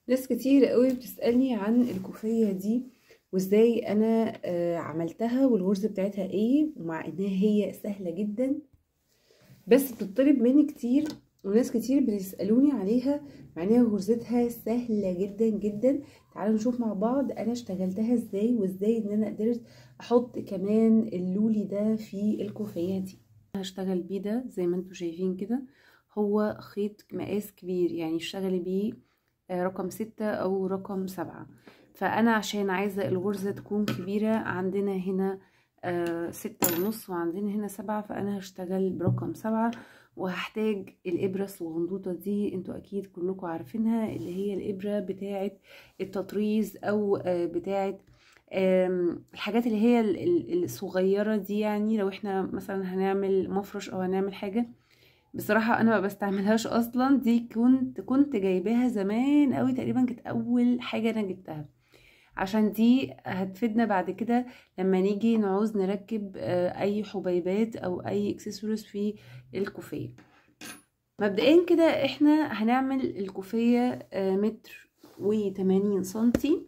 ناس كتير قوي بتسألني عن الكوفية دي وازاي انا آه، عملتها والغرزة بتاعتها ايه ومع انها هي سهلة جدا بس بتطلب مني كتير وناس كتير بتسألوني عليها مع انها غرزتها سهلة جدا جدا تعالوا نشوف مع بعض انا اشتغلتها ازاي وازاي ان انا قدرت احط كمان اللولي ده في الكوفية دي هشتغل بيه ده زي ما انتوا شايفين كده هو خيط مقاس كبير يعني اشتغلي بيه آه، رقم ستة او رقم سبعة فانا عشان عايزة الغرزة تكون كبيرة عندنا هنا آه ستة ونص وعندنا هنا سبعة فانا هشتغل برقم سبعة وهحتاج الابرة الصغنطوطة دي انتوا اكيد كلكم عارفينها اللي هي الابرة بتاعة التطريز او آه بتاعة آم، الحاجات اللي هي ال- ال- الصغيرة دي يعني لو احنا مثلا هنعمل مفرش او هنعمل حاجة بصراحة انا ما بستعملهاش اصلا دي كنت كنت جايباها زمان قوي تقريبا كانت اول حاجة انا جبتها عشان دي هتفيدنا بعد كده لما نيجي نعوز نركب آه، اي حبيبات او اي اكسسوارز في الكوفية مبدئيا كده احنا هنعمل الكوفية آه، متر وتمانين سنتي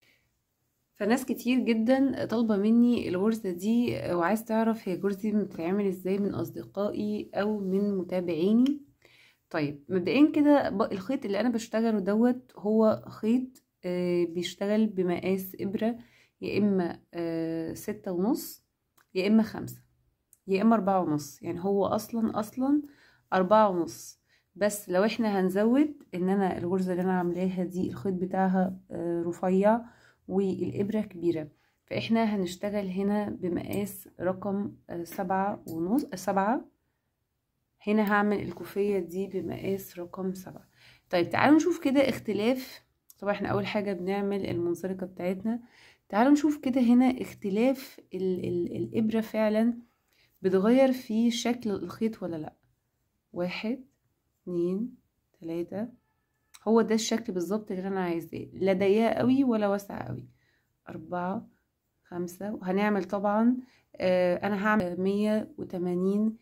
فناس كتير جدا طالبة مني الغرزة دي وعايز تعرف هي غرزة بتتعمل ازاي من اصدقائي او من متابعيني طيب مبدئيا كده ب- الخيط اللي انا بشتغله دوت هو خيط آه، بيشتغل بمقاس ابرة يا اما آه، ستة ونص يا اما خمسة يا اما اربعة ونص يعني هو اصلا اصلا اربعة ونص بس لو احنا هنزود ان انا الغرزة اللي انا عاملاها دي الخيط بتاعها آه، رفيع والابرة كبيرة فاحنا هنشتغل هنا بمقاس رقم آه، سبعة ونص آه، سبعة هنا هعمل الكوفية دي بمقاس رقم سبعة طيب تعالوا نشوف كده اختلاف طبعا احنا اول حاجة بنعمل المنزلقة بتاعتنا تعالوا نشوف كده هنا اختلاف ال ال الابرة فعلا بتغير في شكل الخيط ولا لا واحد اتنين تلاتة هو ده الشكل بالظبط اللي انا عايزاه لا ضيقة قوي ولا واسعة قوي اربعة خمسة وهنعمل طبعا آه انا هعمل مية وتمانين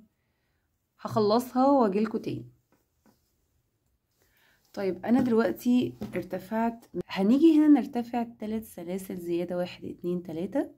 هخلصها واجيلكوا تاني طيب انا دلوقتي ارتفعت هنيجي هنا نرتفع تلات سلاسل زيادة واحد اتنين تلاتة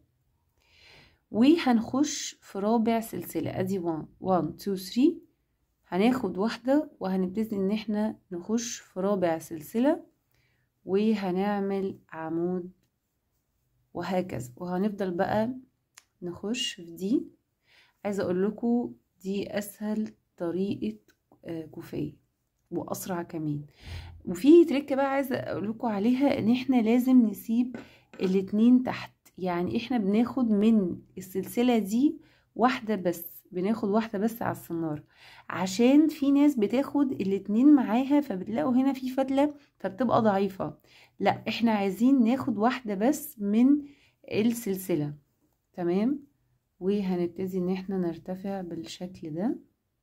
وهنخش في رابع سلسلة ادي 1 1 2 3 هناخد واحدة وهنبتدي ان احنا نخش في رابع سلسلة وهنعمل عمود وهكذا وهنفضل بقى نخش في دي عايزة اقول لكم دي اسهل طريقة آه، كوفية واسرع كمان وفي تريكة بقى عايزة اقول لكم عليها ان احنا لازم نسيب الاتنين تحت يعني احنا بناخد من السلسلة دي واحدة بس بناخد واحدة بس على السنارة عشان في ناس بتاخد الاتنين معاها فبتلاقوا هنا في فتلة فبتبقى ضعيفة لا احنا عايزين ناخد واحدة بس من السلسلة تمام وهنبتدي ان احنا نرتفع بالشكل ده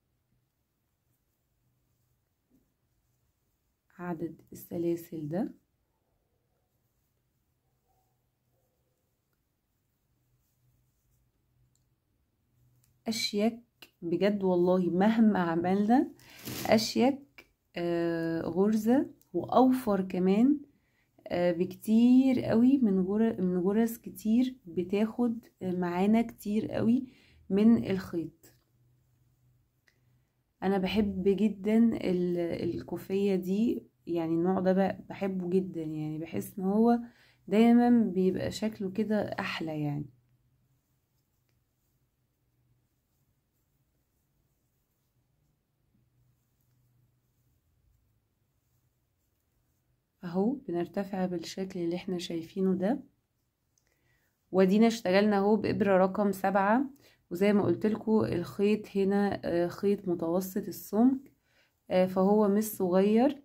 عدد السلاسل ده اشيك بجد والله مهما عملنا اشيك آه غرزة واوفر كمان آه بكتير قوي من غرز من غرز كتير بتاخد معانا كتير قوي من الخيط انا بحب جدا ال- الكوفية دي يعني النوع ده ب- بحبه جدا يعني بحس ان هو دايما بيبقى شكله كده احلى يعني اهو بنرتفع بالشكل اللي احنا شايفينه ده ودينا اشتغلنا اهو بإبرة رقم سبعة وزي ما قلتلكوا الخيط هنا آه، خيط متوسط السمك آه، فهو مش صغير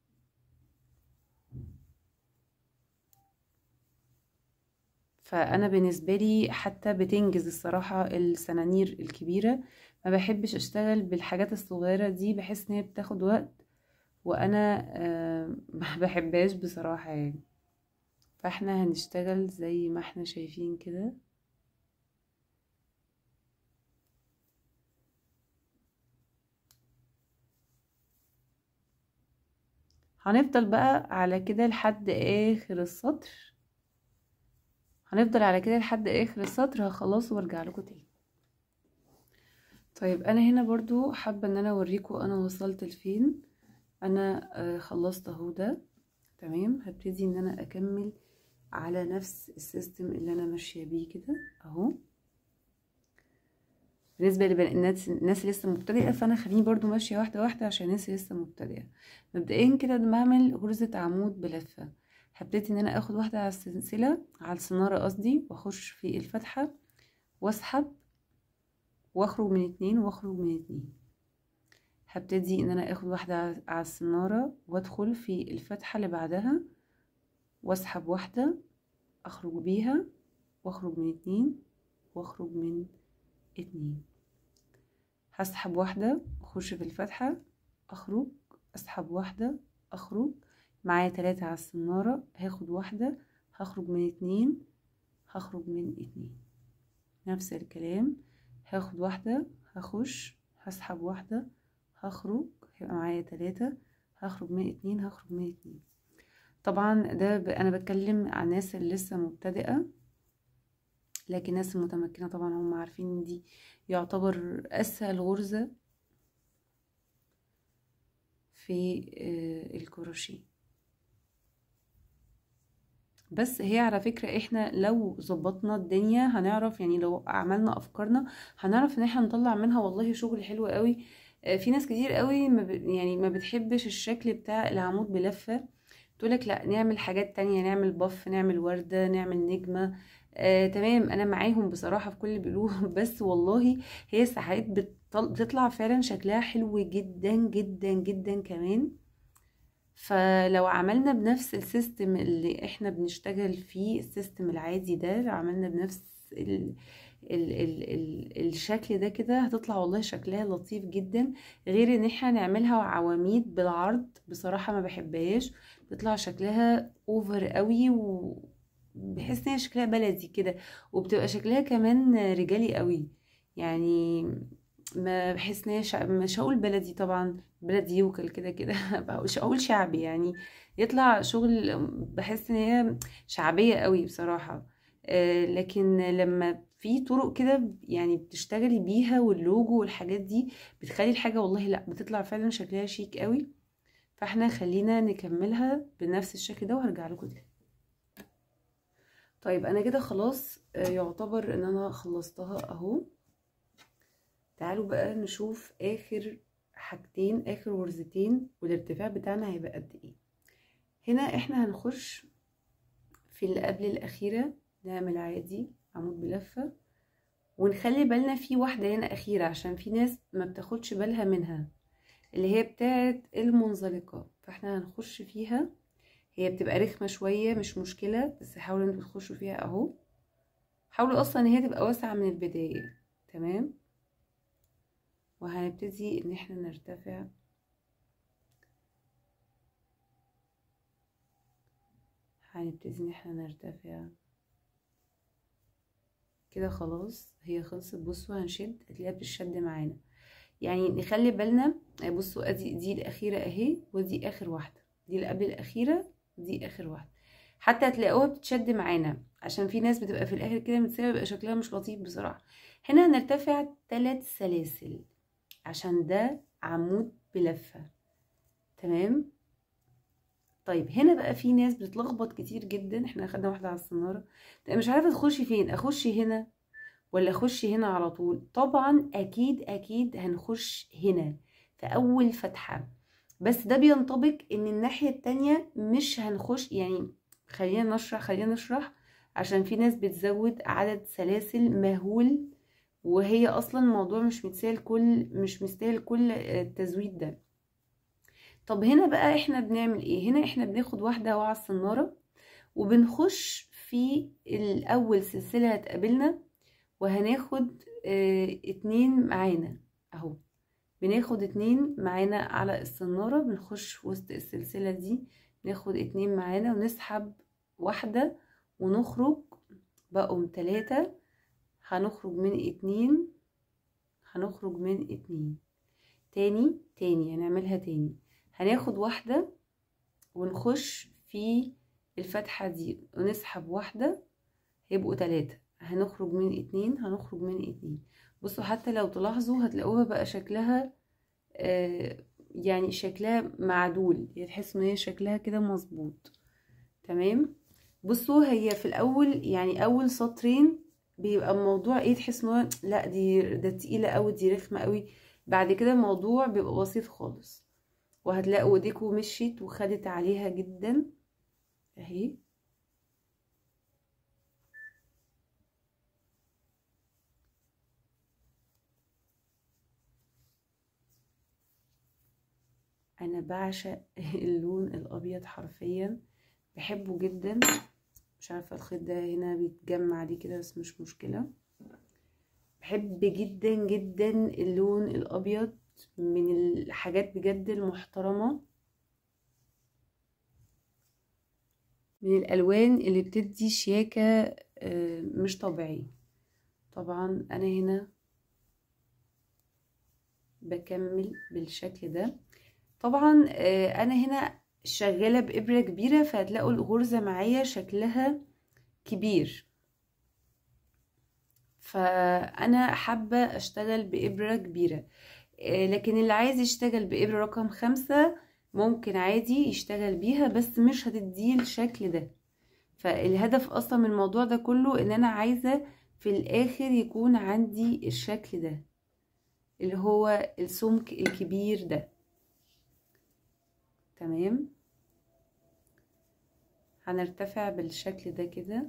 فانا بالنسبه لي حتى بتنجز الصراحه السنانير الكبيره ما بحبش اشتغل بالحاجات الصغيره دي بحس ان هي بتاخد وقت وانا آه، ما بحبهاش بصراحه يعني فاحنا هنشتغل زي ما احنا شايفين كده هنفضل بقى على كده لحد اخر السطر هنفضل على كده لحد اخر السطر هخلصه وارجع لكم تاني طيب انا هنا برضو حابه ان انا اوريكم انا وصلت لفين انا آه خلصت اهو ده تمام هبتدي ان انا اكمل على نفس السيستم اللي انا ماشيه بيه كده اهو بالنسبه للناس الناس لسه مبتدئه فانا خليني برضو ماشيه واحده واحده عشان الناس لسه مبتدئه مبدئيا كده بعمل غرزه عمود بلفه هبتدي ان انا اخد واحده على السلسله على السناره قصدي واخش في الفتحه واسحب واخرج من اتنين واخرج من اتنين هبتدي ان انا اخد واحده على السناره وادخل في الفتحه اللي بعدها واسحب واحده اخرج بيها واخرج من اتنين واخرج من اتنين هسحب واحدة اخش في الفتحة اخرج اسحب واحدة اخرج معايا تلاتة على السنارة هاخد واحدة هخرج من اتنين هخرج من اتنين نفس الكلام هاخد واحدة هخش هسحب واحدة هخرج هيبقى معايا تلاتة هخرج من اتنين هخرج من اتنين طبعا ده ب... انا بتكلم عن الناس اللي لسه مبتدئة لكن الناس المتمكنة طبعا هم عارفين ان دي يعتبر اسهل غرزة في الكروشيه بس هي على فكرة احنا لو ظبطنا الدنيا هنعرف يعني لو عملنا افكارنا هنعرف ان احنا نطلع منها والله شغل حلو قوي في ناس كتير قوي ما ب... يعني ما بتحبش الشكل بتاع العمود بلفة تقولك لا نعمل حاجات تانية نعمل بف نعمل وردة نعمل نجمة آه، تمام انا معاهم بصراحه في كل اللي بيقولوه بس والله هي ساعات بتطلع فعلا شكلها حلو جدا جدا جدا كمان فلو عملنا بنفس السيستم اللي احنا بنشتغل فيه السيستم العادي ده لو عملنا بنفس ال ال ال ال الشكل ده كده هتطلع والله شكلها لطيف جدا غير ان احنا نعملها عواميد بالعرض بصراحه ما بحبهاش بيطلع شكلها اوفر قوي و بحس ان هي شكلها بلدي كده وبتبقى شكلها كمان رجالي قوي يعني ما بحس ان هي شع... مش هقول بلدي طبعا بلدي يوكل كده كده مش هقول شعبي يعني يطلع شغل بحس ان هي شعبيه قوي بصراحه آه لكن لما في طرق كده يعني بتشتغلي بيها واللوجو والحاجات دي بتخلي الحاجه والله لا بتطلع فعلا شكلها شيك قوي فاحنا خلينا نكملها بنفس الشكل ده وهرجع لكم تاني طيب انا كده خلاص يعتبر ان انا خلصتها اهو تعالوا بقى نشوف اخر حاجتين اخر غرزتين والارتفاع بتاعنا هيبقى قد ايه هنا احنا هنخش في اللي قبل الاخيره نعمل عادي عمود بلفه ونخلي بالنا في واحده هنا اخيره عشان في ناس ما بتاخدش بالها منها اللي هي بتاعه المنزلقه فاحنا هنخش فيها هي بتبقى رخمه شويه مش مشكله بس حاولوا انتوا تخشوا فيها اهو حاولوا اصلا ان هي تبقى واسعه من البدايه تمام وهنبتدي ان احنا نرتفع هنبتدي ان احنا نرتفع كده خلاص هي خلصت بصوا هنشد هتلاقيها بتشد معانا يعني نخلي بالنا بصوا ادي دي الاخيره اهي ودي اخر واحده دي اللي قبل الاخيره دي اخر واحده حتى هتلاقوها بتشد معانا عشان في ناس بتبقى في الاخر كده متساويه بيبقى شكلها مش لطيف بصراحه هنا هنرتفع ثلاث سلاسل عشان ده عمود بلفه تمام طيب هنا بقى في ناس بتتلخبط كتير جدا احنا اخدنا واحده على السناره مش عارفه تخشي فين اخش هنا ولا اخش هنا على طول طبعا اكيد اكيد هنخش هنا في اول فتحه بس ده بينطبق ان الناحيه التانية مش هنخش يعني خلينا نشرح خلينا نشرح عشان في ناس بتزود عدد سلاسل مهول وهي اصلا الموضوع مش متساهل كل مش مستاهل كل التزويد ده طب هنا بقى احنا بنعمل ايه هنا احنا بناخد واحده على السناره وبنخش في الاول سلسله هتقابلنا وهناخد اه اتنين معانا اهو بناخد اتنين معانا على السناره بنخش وسط السلسله دي ناخد اتنين معانا ونسحب واحده ونخرج بقوا تلاتة هنخرج من اتنين هنخرج من اتنين تاني تاني هنعملها تاني هناخد واحدة ونخش في الفتحة دي ونسحب واحدة هيبقوا تلاتة هنخرج من اتنين هنخرج من اتنين بصوا حتى لو تلاحظوا هتلاقوها بقى شكلها آه يعني شكلها معدول يعني تحس ان هي شكلها كده مظبوط تمام بصوا هي في الاول يعني اول سطرين بيبقى الموضوع ايه تحس ان هو لا دي ده تقيله قوي دي رخمه قوي بعد كده الموضوع بيبقى بسيط خالص وهتلاقوا ايديكوا مشيت وخدت عليها جدا اهي انا بعشق اللون الابيض حرفيا بحبه جدا مش عارفه الخيط ده هنا بيتجمع دي كده بس مش مشكله بحب جدا جدا اللون الابيض من الحاجات بجد المحترمه من الالوان اللي بتدي شياكه مش طبيعيه طبعا انا هنا بكمل بالشكل ده طبعا انا هنا شغاله بابره كبيره فهتلاقوا الغرزه معايا شكلها كبير فانا حابه اشتغل بابره كبيره لكن اللي عايز يشتغل بابره رقم خمسة ممكن عادي يشتغل بيها بس مش هتديه الشكل ده فالهدف اصلا من الموضوع ده كله ان انا عايزه في الاخر يكون عندي الشكل ده اللي هو السمك الكبير ده تمام هنرتفع بالشكل ده كده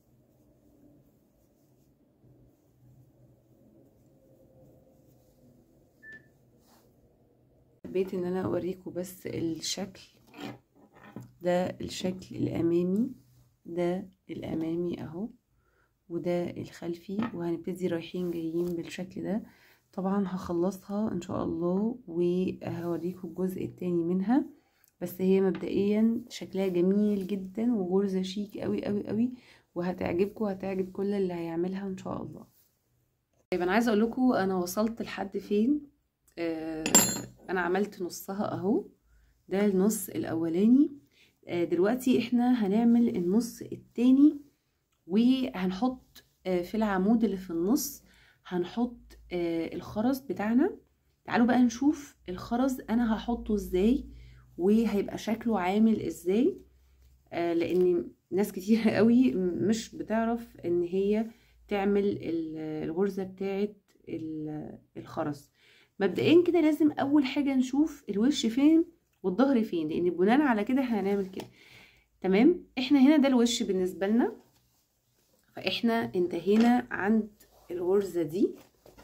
حبيت ان انا اوريكم بس الشكل ده الشكل الامامي ده الامامي اهو وده الخلفي وهنبتدي رايحين جايين بالشكل ده طبعا هخلصها ان شاء الله وهوريكم الجزء التاني منها بس هي مبدئيا شكلها جميل جدا وغرزة شيك قوي قوي قوي وهتعجبكم وهتعجب كل اللي هيعملها ان شاء الله طيب انا عايزه اقول لكم انا وصلت لحد فين آه انا عملت نصها اهو ده النص الاولاني آه دلوقتي احنا هنعمل النص التاني وهنحط آه في العمود اللي في النص هنحط آه الخرز بتاعنا تعالوا بقى نشوف الخرز انا هحطه ازاي وهيبقى شكله عامل ازاي آه لان ناس كتير قوي مش بتعرف ان هي تعمل الغرزة بتاعت الخرز مبدئيا كده لازم اول حاجة نشوف الوش فين والظهر فين لان بناء على كده احنا هنعمل كده تمام احنا هنا ده الوش بالنسبة لنا فاحنا انتهينا عند الغرزة دي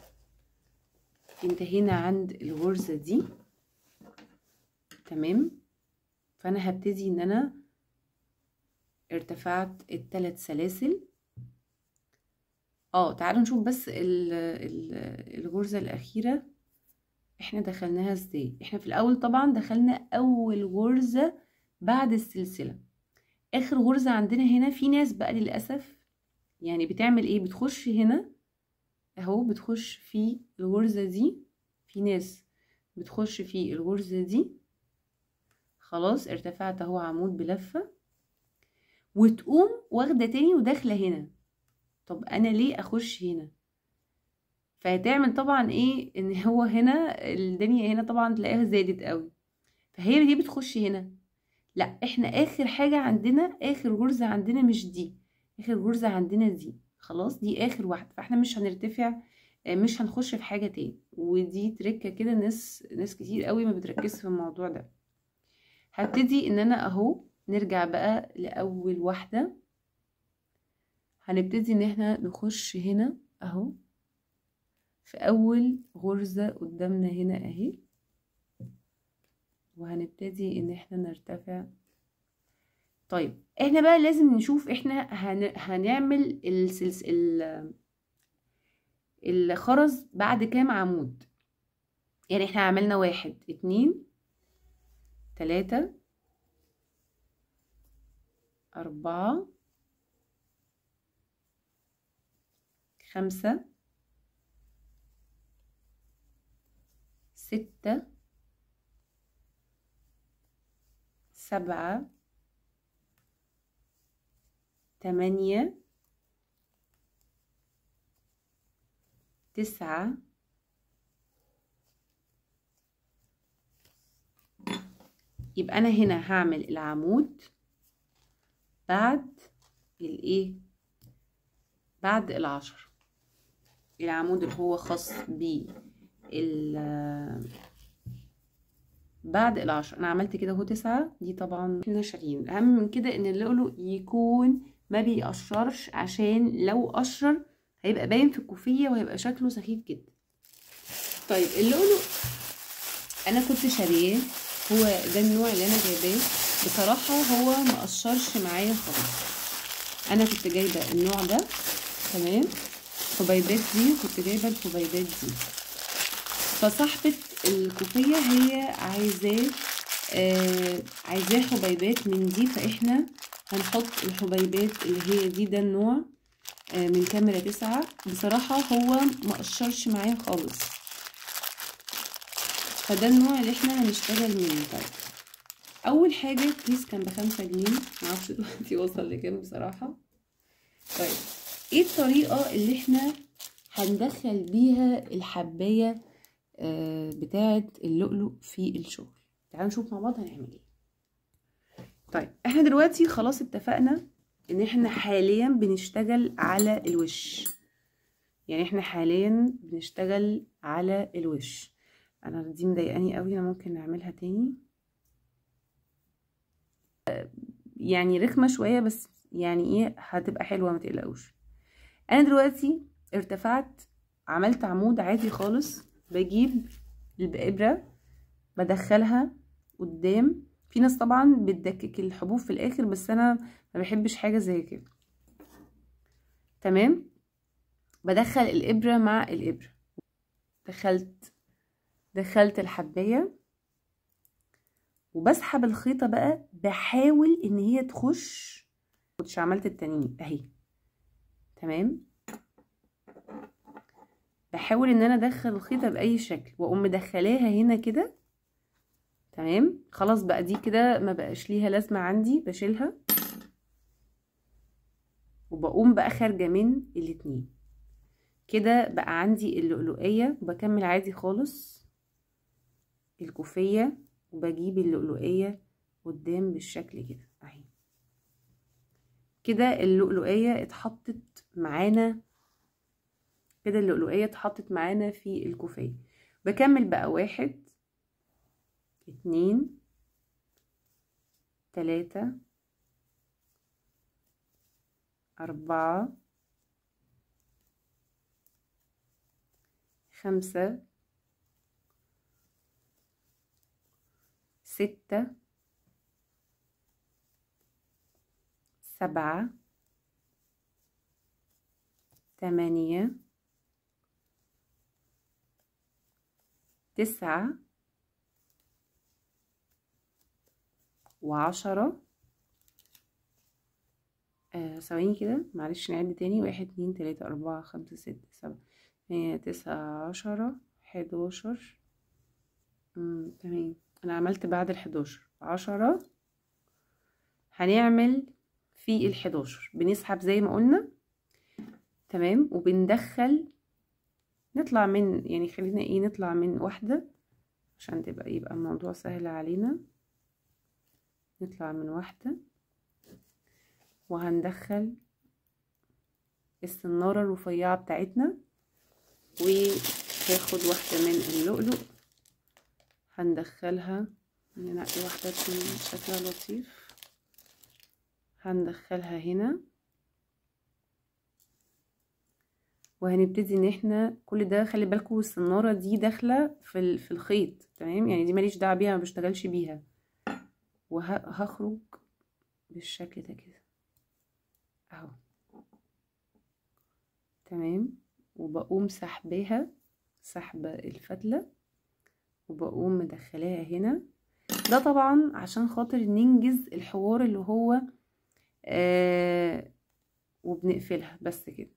انتهينا عند الغرزة دي تمام فانا هبتدي ان انا ارتفعت الثلاث سلاسل اه تعالوا نشوف بس ال ال الغرزة الاخيرة احنا دخلناها ازاي احنا في الاول طبعا دخلنا اول غرزة بعد السلسلة اخر غرزة عندنا هنا في ناس بقى للأسف يعني بتعمل ايه بتخش هنا اهو بتخش في الغرزة دي في ناس بتخش في الغرزة دي خلاص ارتفعت اهو عمود بلفة وتقوم واخدة تاني وداخلة هنا طب انا ليه اخش هنا فهتعمل طبعا ايه ان هو هنا الدنيا هنا طبعا تلاقيها زادت قوي فهي دي بتخش هنا لا احنا اخر حاجة عندنا اخر غرزة عندنا مش دي اخر غرزة عندنا دي خلاص دي اخر واحدة فاحنا مش هنرتفع مش هنخش في حاجة تاني ودي تركة كده ناس ناس كتير قوي ما بتركزش في الموضوع ده هبتدي ان انا اهو نرجع بقى لاول واحدة هنبتدي ان احنا نخش هنا اهو في اول غرزة قدامنا هنا اهي وهنبتدي ان احنا نرتفع طيب احنا بقى لازم نشوف احنا هن... هنعمل السلسل الخرز بعد كام عمود يعني احنا عملنا واحد اتنين تلاتة أربعة خمسة ستة سبعة تمانية تسعة يبقى أنا هنا هعمل العمود بعد الايه بعد العشر العمود اللي هو خاص ب بعد العشر انا عملت كده اهو تسعة دي طبعا احنا شاريين الاهم من كده ان اللؤلؤ يكون ما بيقشرش عشان لو قشر هيبقى باين في الكوفية وهيبقى شكله سخيف جدا طيب اللؤلؤ انا كنت شارياه هو ده النوع اللي انا جايباه بصراحة هو ما قشرش معايا خالص انا كنت جايبة النوع ده تمام الحبيبات دي كنت جايبة الحبيبات دي فصاحبة الكوفية هي عايزاه آه عايزاه حبيبات من دي فاحنا هنحط الحبيبات اللي هي دي ده النوع آه من كاميرا تسعة بصراحة هو ما قشرش معايا خالص فده النوع اللي احنا هنشتغل منه طيب اول حاجة الكيس كان بخمسة جنيه معرفش دلوقتي وصل لكام بصراحة طيب ايه الطريقة اللي احنا هندخل بيها الحباية آه بتاعة اللؤلؤ في الشغل تعالوا نشوف مع بعض هنعمل ايه طيب احنا دلوقتي خلاص اتفقنا ان احنا حاليا بنشتغل على الوش يعني احنا حاليا بنشتغل على الوش انا دي مضايقاني قوي انا ممكن نعملها تاني يعني رخمه شويه بس يعني ايه هتبقى حلوه ما تقلقوش انا دلوقتي ارتفعت عملت عمود عادي خالص بجيب الابره بدخلها قدام في ناس طبعا بتدكك الحبوب في الاخر بس انا ما بحبش حاجه زي كده تمام بدخل الابره مع الابره دخلت دخلت الحبايه وبسحب الخيطه بقى بحاول ان هي تخش كنتش عملت التانيين اهي تمام بحاول ان انا ادخل الخيطه باي شكل واقوم مدخلاها هنا كده تمام خلاص بقى دي كده ما بقاش ليها لازمه عندي بشيلها وبقوم بقى خارجه من الاتنين كده بقى عندي اللؤلؤيه وبكمل عادي خالص الكوفيه وبجيب اللؤلؤيه قدام بالشكل كده اهي كده اللؤلؤيه اتحطت معانا كده اللؤلؤيه اتحطت معانا في الكوفيه بكمل بقى واحد اتنين تلاتة أربعة خمسة ستة سبعة تمانية تسعة وعشرة آه ثواني كده معلش نعد تاني واحد اتنين تلاتة أربعة خمسة ستة سبعة تمانية تسعة عشرة حداشر تمام أنا عملت بعد الحداشر عشرة هنعمل في الحداشر بنسحب زي ما قلنا تمام وبندخل نطلع من يعني خلينا ايه نطلع من واحدة عشان تبقى يبقى الموضوع سهل علينا نطلع من واحدة وهندخل السنارة الرفيعة بتاعتنا وهاخد واحدة من اللؤلؤ هندخلها ننقي واحدة تكون شكلها لطيف هندخلها هنا وهنبتدي ان احنا كل ده خلي بالكم السناره دي داخله في في الخيط تمام يعني دي ماليش دعوه بيها ما بشتغلش بيها وهخرج بالشكل ده كده اهو تمام وبقوم سحباها سحبه الفتله وبقوم مدخلاها هنا ده طبعا عشان خاطر ننجز الحوار اللي هو آه وبنقفلها بس كده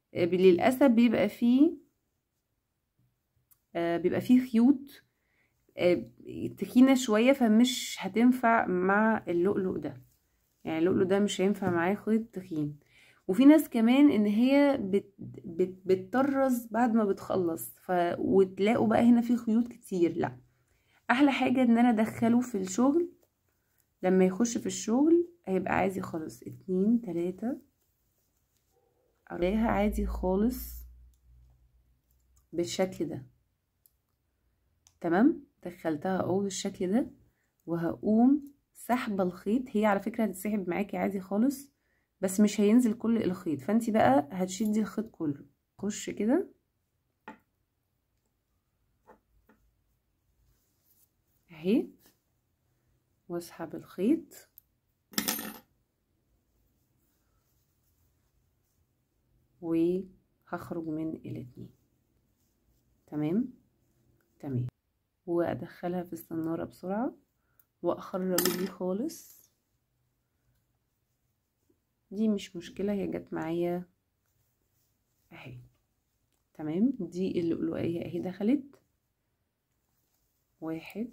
للاسف بيبقى فيه آه بيبقى فيه خيوط تخينه شويه فمش هتنفع مع اللؤلؤ ده يعني اللؤلؤ ده مش هينفع معاه خيط تخين وفي ناس كمان ان هي بت بت بتطرز بعد ما بتخلص ف وتلاقوا بقى هنا في خيوط كتير لا احلى حاجه ان انا ادخله في الشغل لما يخش في الشغل هيبقى عادي خالص اتنين تلاتة الاقيها عادي خالص بالشكل ده تمام دخلتها اهو بالشكل ده وهقوم سحبه الخيط هي على فكره هتتسحب معاكي عادي خالص بس مش هينزل كل الخيط فانت بقى هتشدي الخيط كله خش كده اهي واسحب الخيط وهخرج من الاتنين تمام تمام وادخلها في الصنارة بسرعة واخرج دي خالص دي مش مشكلة هي جت معايا اهي تمام دي اللؤلؤية اهي دخلت واحد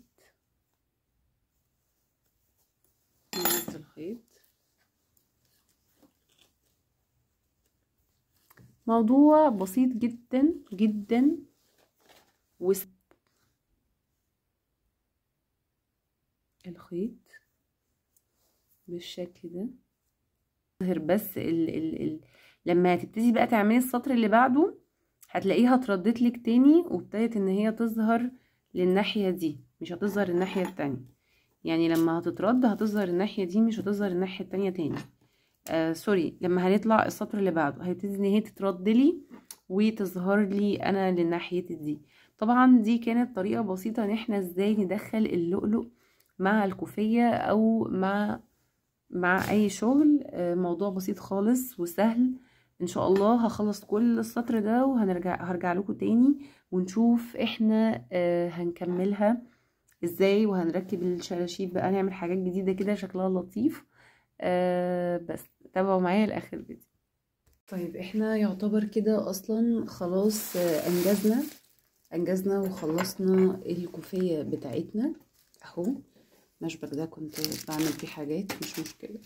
ننزل الخيط موضوع بسيط جدا جدا وس الخيط بالشكل ده تظهر بس ال ال ال لما هتبتدي بقى تعملي السطر اللي بعده هتلاقيها اتردت لك تاني وابتدت ان هي تظهر للناحيه دي مش هتظهر الناحيه التانية يعني لما هتترد هتظهر الناحيه دي مش هتظهر الناحيه التانية تاني آه سوري لما هنطلع السطر اللي بعده هيبتدي ان هي تترد لي وتظهر لي انا للناحيه دي طبعا دي كانت طريقه بسيطه ان احنا ازاي ندخل اللؤلؤ مع الكوفيه او مع مع اي شغل موضوع بسيط خالص وسهل ان شاء الله هخلص كل السطر ده وهنرجع هرجع لكم تاني ونشوف احنا هنكملها ازاي وهنركب الشراشيب بقى نعمل حاجات جديده كده شكلها لطيف بس تابعوا معايا لاخر الفيديو طيب احنا يعتبر كده اصلا خلاص انجزنا انجزنا وخلصنا الكوفيه بتاعتنا اهو المشبك ده كنت بعمل فيه حاجات مش مشكلة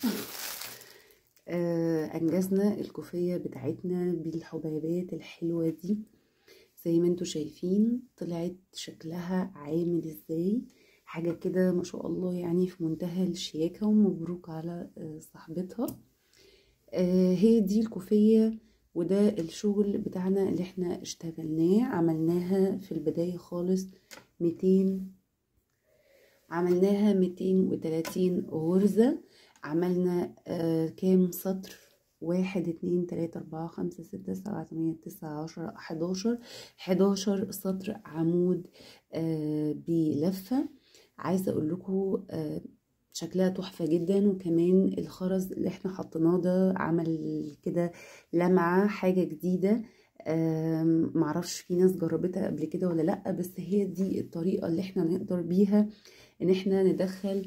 آه انجزنا الكوفية بتاعتنا بالحبيبات الحلوة دي زي ما انتوا شايفين طلعت شكلها عامل ازاي حاجة كده ما شاء الله يعني في منتهى الشياكة ومبروك على آه صاحبتها آه هي دي الكوفية وده الشغل بتاعنا اللي احنا اشتغلناه عملناها في البداية خالص ميتين عملناها ميتين وتلاتين غرزة عملنا آه كام سطر واحد اتنين تلاتة اربعة خمسة ستة سبعة تمانية تسعة عشرة حداشر حداشر سطر عمود آه بلفة عايزة اقول لكم آه شكلها تحفة جدا وكمان الخرز اللي احنا حطيناه ده عمل كده لمعة حاجة جديدة معرفش في ناس جربتها قبل كده ولا لأ بس هي دي الطريقة اللي احنا نقدر بيها ان احنا ندخل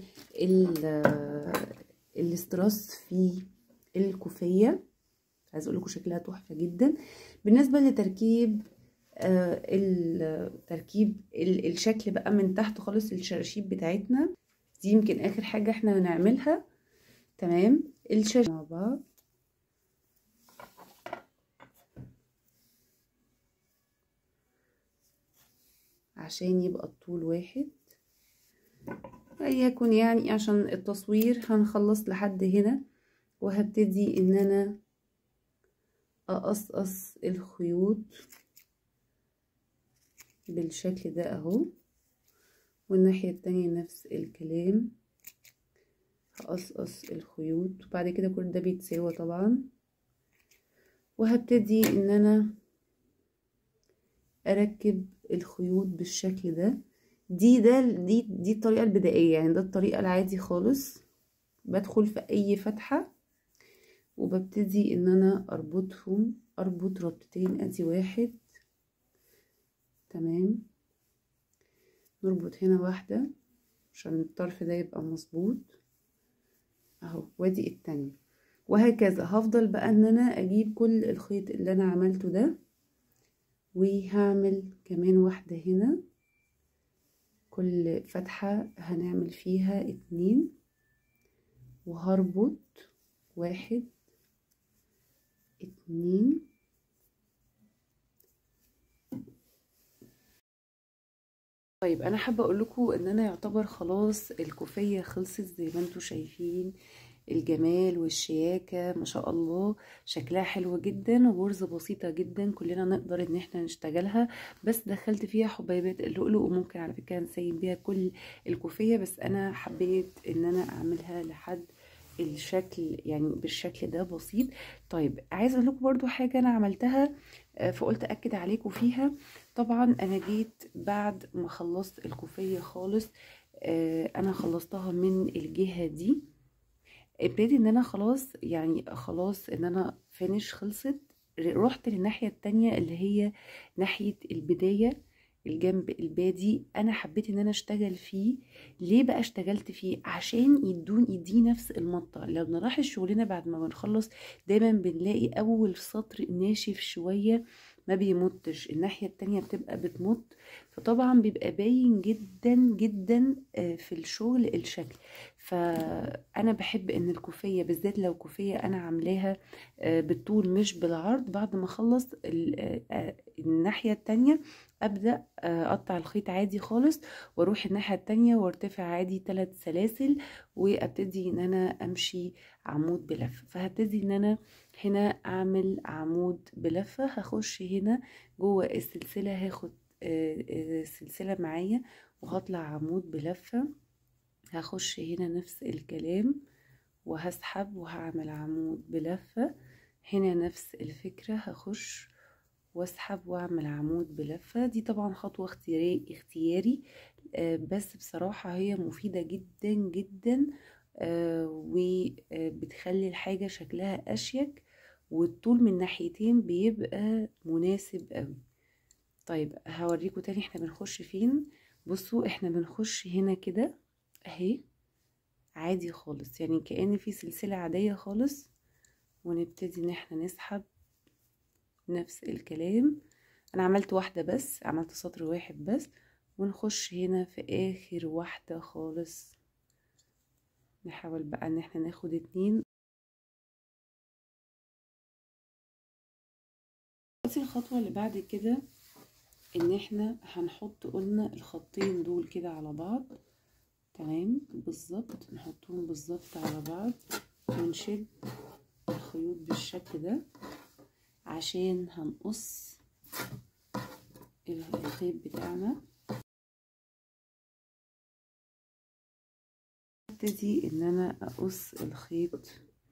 الاستراس في الكوفية عايز اقول لكم شكلها تحفة جدا بالنسبة لتركيب آه التركيب الشكل بقى من تحت خالص الشراشيب بتاعتنا دي يمكن اخر حاجة احنا هنعملها تمام الشراشيب مع بعض عشان يبقى الطول واحد وليكن يعني عشان التصوير هنخلص لحد هنا وهبتدي ان انا اقصقص الخيوط بالشكل ده اهو والناحية التانية نفس الكلام هقصقص الخيوط وبعد كده كل ده بيتساوى طبعا وهبتدي ان انا اركب الخيوط بالشكل ده دي ده دي دي الطريقه البدائيه يعني ده الطريقه العادي خالص بدخل في اي فتحه وببتدي ان انا اربطهم اربط ربطتين ادي واحد تمام نربط هنا واحده عشان الطرف ده يبقى مظبوط اهو وادي التانية وهكذا هفضل بقى ان انا اجيب كل الخيط اللي انا عملته ده وهعمل كمان واحدة هنا كل فتحة هنعمل فيها اتنين وهربط واحد اتنين طيب انا حابه اقول لكم ان انا يعتبر خلاص الكوفيه خلصت زي ما انتم شايفين الجمال والشياكه ما شاء الله شكلها حلو جدا وغرزه بسيطه جدا كلنا نقدر ان احنا نشتغلها بس دخلت فيها حبيبات اللؤلؤ وممكن على فكره نسيب بيها كل الكوفيه بس انا حبيت ان انا اعملها لحد الشكل يعني بالشكل ده بسيط طيب عايزه اقول لكم برده حاجه انا عملتها فقلت اكد عليكم فيها طبعا انا جيت بعد ما خلصت الكوفيه خالص انا خلصتها من الجهه دي ابتدي ان انا خلاص يعني خلاص ان انا فينش خلصت رحت للناحيه التانية اللي هي ناحيه البدايه الجنب البادي انا حبيت ان انا اشتغل فيه ليه بقى اشتغلت فيه عشان يدون يدي نفس المطه لو نلاحظ شغلنا بعد ما بنخلص دايما بنلاقي اول سطر ناشف شويه ما بيمطش الناحيه التانية بتبقى بتمط فطبعا بيبقى باين جدا جدا في الشغل الشكل فانا بحب ان الكوفيه بالذات لو كوفيه انا عاملاها بالطول مش بالعرض بعد ما اخلص الناحيه التانية ابدا اقطع الخيط عادي خالص واروح الناحيه التانية وارتفع عادي ثلاث سلاسل وابتدي ان انا امشي عمود بلفه فهبتدي ان انا هنا اعمل عمود بلفه هخش هنا جوه السلسله هاخد سلسله معايا وهطلع عمود بلفه هخش هنا نفس الكلام وهسحب وهعمل عمود بلفه هنا نفس الفكره هخش واسحب واعمل عمود بلفه دي طبعا خطوه اختياري اختياري آه بس بصراحه هي مفيده جدا جدا آه وبتخلي الحاجه شكلها اشيك والطول من ناحيتين بيبقى مناسب قوي طيب هوريكم تاني احنا بنخش فين بصوا احنا بنخش هنا كده اهي عادي خالص يعني كأن في سلسله عاديه خالص ونبتدي ان احنا نسحب نفس الكلام انا عملت واحدة بس عملت سطر واحد بس ونخش هنا في اخر واحدة خالص نحاول بقى ان احنا ناخد اتنين بس الخطوة اللي بعد كده ان احنا هنحط قلنا الخطين دول كده على بعض تمام بالظبط نحطهم بالظبط على بعض ونشد الخيوط بالشكل ده عشان هنقص الخيط بتاعنا ابتدي ان انا اقص الخيط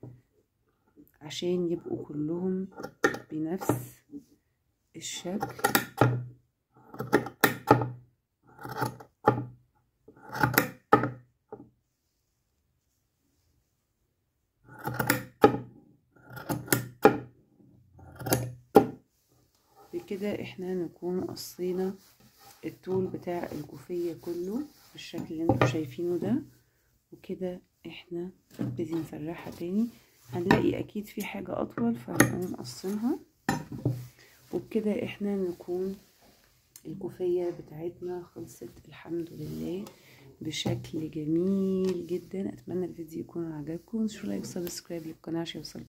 عشان يبقوا كلهم بنفس الشكل بكده احنا نكون قصينا الطول بتاع الكوفية كله بالشكل اللي انتوا شايفينه ده وكده احنا نبتدي نسرحها تاني هنلاقي اكيد في حاجة اطول فهنقوم قصينها وبكده احنا نكون الكوفية بتاعتنا خلصت الحمد لله بشكل جميل جدا اتمنى الفيديو يكون عجبكم شو لايك وسبسكرايب للقناة عشان يوصلكم